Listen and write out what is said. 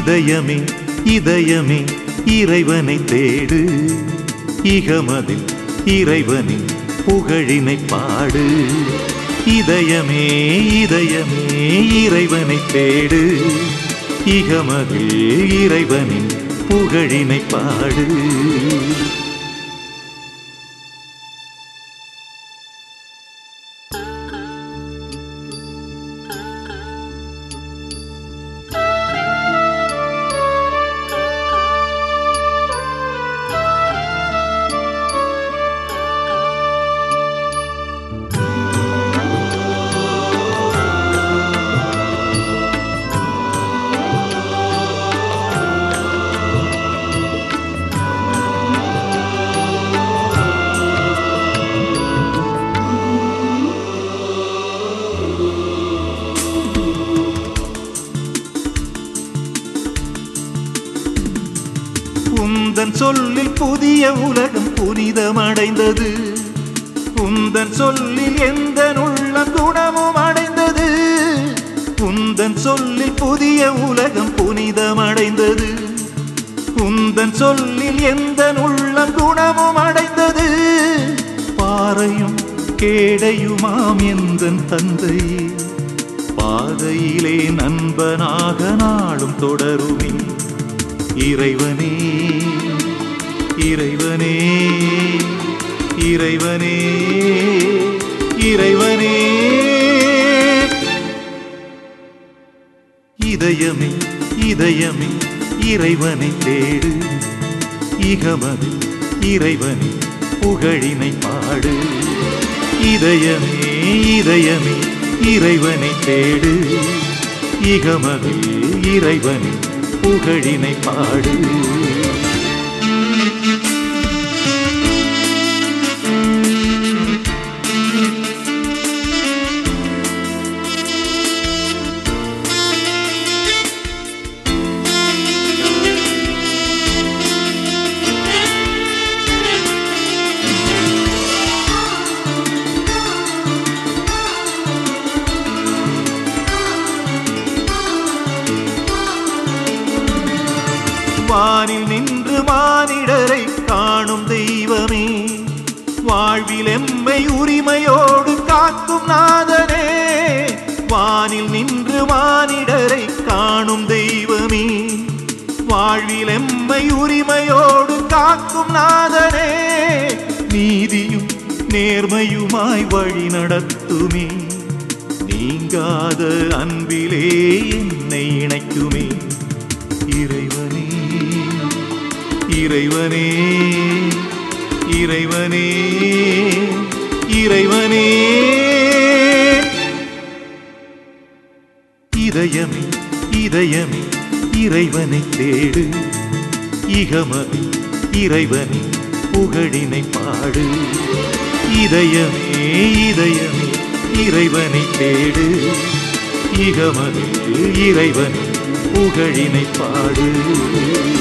இதயமே இதயமே இறைவனை தேடு இகமதில் இறைவனின் புகழினை பாடு இதயமே இதயமே இறைவனை தேடு இகமதில் இறைவனின் புகழினை பாடு உந்தன் சொல்லில் புதிய உலகம் புனிதமடைந்தது உந்தன் சொல்லில் எந்த உள்ளம் குணமும் அடைந்தது உந்தன் சொல்லில் புதிய உலகம் புனிதமடைந்தது உந்தன் சொல்லில் எந்த உள்ளம் குணமும் அடைந்தது பாறையும் கேடையுமாம் எந்தன் தந்தையே பாதையிலே நண்பனாக நாளும் தொடருமே இறைவனே இறைவனே இறைவனே இறைவனே இதயமே இதயமே இறைவனை தேடு இகமது இறைவனே புகழினை பாடு இதயமே இதயமே இறைவனை தேடு இகமது இறைவனே புகழினை பாடு வானில் நின்று மானிடரை காணும் தெய்வமே வாழ்வில் எம்மை உரிமையோடு காக்கும் நாதனே வானில் நின்று மானிடரை காணும் தெய்வமே வாழ்வில் எம்மை உரிமையோடு காக்கும் நாதனே நீதியும் நேர்மையுமாய் வழி நடத்துமே நீங்காத அன்பிலே என்னை இணைக்குமே இறைவனே இறைவனே இறைவனே இறைவனே இதயமே இதயமே இறைவனை தேடு இகமதி இறைவனே புகழினை பாடு இதயமே இதயமே இறைவனை தேடு இகமதி இறைவன் புகழினை பாடு